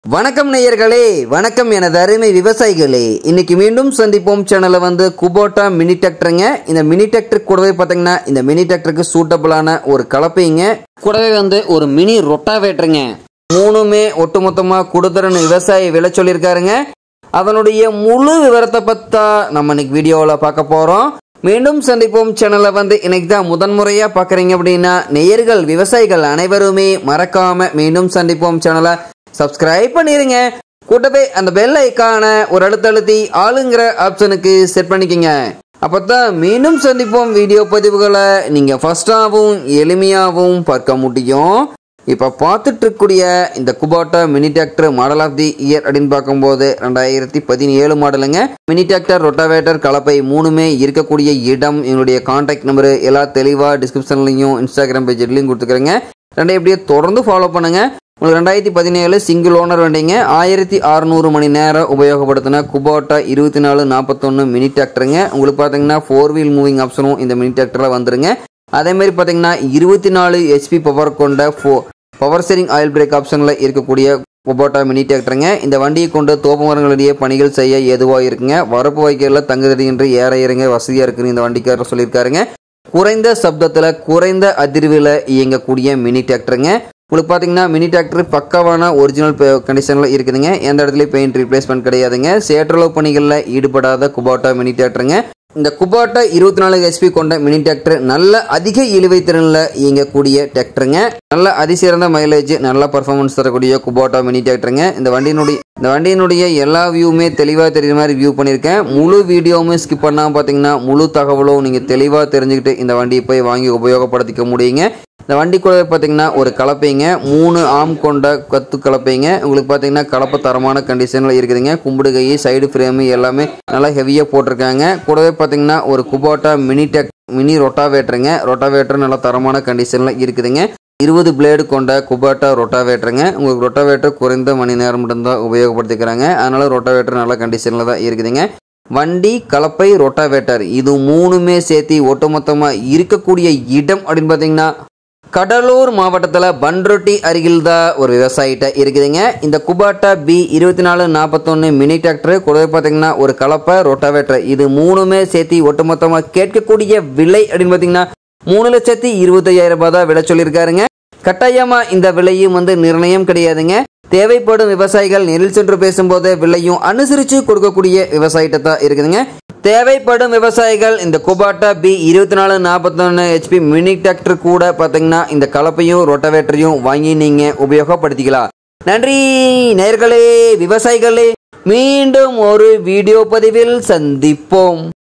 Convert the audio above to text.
வணக்கம் நேயர்களே வணக்கம் எனது அருமை விவசாயிகளே இன்னைக்கு மீண்டும் சந்திப்போம் சேனல்ல வந்து குபோட்டா மினி டிராக்டருங்க இந்த மினி டிராக்டர் கூடவே பார்த்தீங்கன்னா இந்த மினி டிராக்டருக்கு சூட்டபிளான ஒரு கலப்பைங்க கூடவே வந்து ஒரு மினி ரொட்டாவேட்டருங்க மூணுமே ஒட்டுமொத்தமாக கொடுத்துறன்னு விவசாயி விலை சொல்லியிருக்காருங்க அதனுடைய முழு விவரத்தை பத்தா நம்ம இன்னைக்கு வீடியோவில் பார்க்க போகிறோம் மீண்டும் சந்திப்போம் சேனலை வந்து இன்னைக்கு தான் முதன்முறையாக பார்க்குறீங்க அப்படின்னா நேயர்கள் விவசாயிகள் அனைவருமே மறக்காம மீண்டும் சந்திப்போம் சேனலை சப்ஸ்கிரைப் பண்ணிருங்க கூட்டவே அந்த பெல் ஐக்கான ஒரு அழுத்தழுத்தி ஆளுங்கிற ஆப்ஷனுக்கு செட் பண்ணிக்கங்க அப்பதான் மீண்டும் சந்திப்போம் வீடியோ பதிவுகளை நீங்க ஃபர்ஸ்டாகவும் எளிமையாகவும் பார்க்க முடியும் இப்போ பார்த்துட்டு இருக்கக்கூடிய இந்த Kubota mini tractor model of the year அப்படின்னு பார்க்கும்போது ரெண்டாயிரத்தி பதினேழு மாடலுங்க மினி டிராக்டர் ரொட்டாவேட்டர் கலப்பை மூணுமே இருக்கக்கூடிய இடம் என்னுடைய கான்டாக்ட் நம்பரு எல்லாம் தெளிவாக டிஸ்கிரிப்ஷன்லையும் இன்ஸ்டாகிராம் பேஜ்லையும் கொடுத்துக்கிறேங்க ரெண்டை எப்படியே தொடர்ந்து ஃபாலோ பண்ணுங்க உங்களுக்கு ரெண்டாயிரத்தி பதினேழு சிங்கிள் ஓனர் வண்டிங்க ஆயிரத்தி அறுநூறு மணி நேரம் உபயோகப்படுத்தின குபோட்டா இருபத்தி நாலு நாற்பத்தொன்று மினி டிராக்டருங்க உங்களுக்கு பார்த்தீங்கன்னா ஃபோர் வீல் மூவிங் ஆப்ஷனும் இந்த மினி டிராக்டரில் வந்துருங்க அதே மாதிரி பார்த்தீங்கன்னா இருபத்தி நாலு ஹெச்பி பவர் கொண்ட ஃபோ பவர் ஸ்டேரிங் ஆயில் பிரேக் ஆப்ஷனில் இருக்கக்கூடிய குபோட்டா மினி டிராக்டருங்க இந்த வண்டியை கொண்டு தோப்பு மரங்களிடையே பணிகள் செய்ய ஏதுவாக இருக்குங்க வரப்பு வைக்கல தங்குதடியின்றி ஏற இறங்க வசதியாக இருக்குன்னு இந்த வண்டிக்காரர் சொல்லியிருக்காருங்க குறைந்த சப்தத்தில் குறைந்த அதிர்வில் இயங்கக்கூடிய மினி டிராக்டருங்க உங்களுக்கு பார்த்தீங்கன்னா மினி டிராக்டர் பக்காவான ஒரிஜினல் கண்டிஷனில் இருக்குதுங்க எந்த இடத்துலையும் பெயிண்ட் ரீப்ளேஸ்மெண்ட் கிடையாதுங்க சேற்றளவு பணிகளில் ஈடுபடாத குபாட்டா மினி டிராக்டருங்க இந்த குபாட்டா இருபத்தி நாலு ஹெச்பி கொண்ட மினி டிராக்டர் நல்ல அதிக இழுவை திறனில் இயங்கக்கூடிய டிராக்டருங்க நல்ல அதிசிறந்த மைலேஜ் நல்ல பர்ஃபார்மன்ஸ் தரக்கூடிய குபாட்டா மினி டிராக்டருங்க இந்த வண்டியினுடைய இந்த வண்டியினுடைய எல்லா வியூவுமே தெளிவாக தெரியுற மாதிரி வியூ பண்ணியிருக்கேன் முழு வீடியோவுமே ஸ்கிப் பண்ணாமல் பார்த்தீங்கன்னா முழு தகவலும் நீங்கள் தெளிவாக தெரிஞ்சுக்கிட்டு இந்த வண்டியை போய் வாங்கி உபயோகப்படுத்திக்க முடியுங்க இந்த வண்டி கூட பார்த்தீங்கன்னா ஒரு கலப்பைங்க மூணு ஆம் கொண்ட கத்து கலப்பைங்க உங்களுக்கு பார்த்தீங்கன்னா கலப்பை தரமான கண்டிஷனில் இருக்குதுங்க கும்பிடு கை சைடு ஃப்ரேமு எல்லாமே நல்லா ஹெவியாக போட்டிருக்காங்க கூடவே பார்த்தீங்கன்னா ஒரு குபோட்டா மினி டெக் மினி ரொட்டாவேட்டருங்க ரொட்டாவேட்டர் நல்லா தரமான கண்டிஷனில் இருக்குதுங்க இருபது பிளேடு கொண்ட குபாட்டா ரொட்டாவேட்டருங்க உங்களுக்கு ரொட்டாவேட்டர் குறைந்த மணி நேரம் மட்டும்தான் உபயோகப்படுத்திக்கிறாங்க அதனால ரொட்டாவேட்டர் நல்ல கண்டிஷனில் தான் இருக்குதுங்க வண்டி கலப்பை ரொட்டாவேட்டர் இது மூணுமே சேர்த்து ஒட்டுமொத்தமாக இருக்கக்கூடிய இடம் அப்படின்னு பார்த்தீங்கன்னா கடலூர் மாவட்டத்தில் பன்ருட்டி அருகில் தான் ஒரு விவசாயிட்ட இருக்குதுங்க இந்த குபாட்டா பி இருபத்தி நாலு நாற்பத்தொன்று மினி டிராக்டர் கூட பார்த்தீங்கன்னா ஒரு கலப்பை ரொட்டாவேட்டர் இது மூணுமே சேர்த்து ஒட்டுமொத்தமாக கேட்கக்கூடிய விலை அப்படின்னு பார்த்தீங்கன்னா மூணு லட்சத்தி இருபத்தையாயிரம் ரூபாய் தான் விலை சொல்லியிருக்காருங்க கட்டாயமாக இந்த விலையும் வந்து நிர்ணயம் கிடையாதுங்க தேவைப்படும் விவசாயிகள் நேரில் சென்று பேசும்போது விலையும் அனுசரித்து கொடுக்கக்கூடிய விவசாயிட்ட தான் இருக்குதுங்க தேவைப்படும் விவசாயிகள் இந்த குபாட்டா பி இருபத்தி நாலு நாற்பத்தொன்று ஹெச்பி மினி டிராக்டர் கூட பார்த்தீங்கன்னா இந்த கலப்பையும் ரொட்டவேட்டரையும் வாங்கி நீங்கள் உபயோகப்படுத்திக்கலாம் நன்றி நேர்களே விவசாயிகளே மீண்டும் ஒரு வீடியோ பதிவில் சந்திப்போம்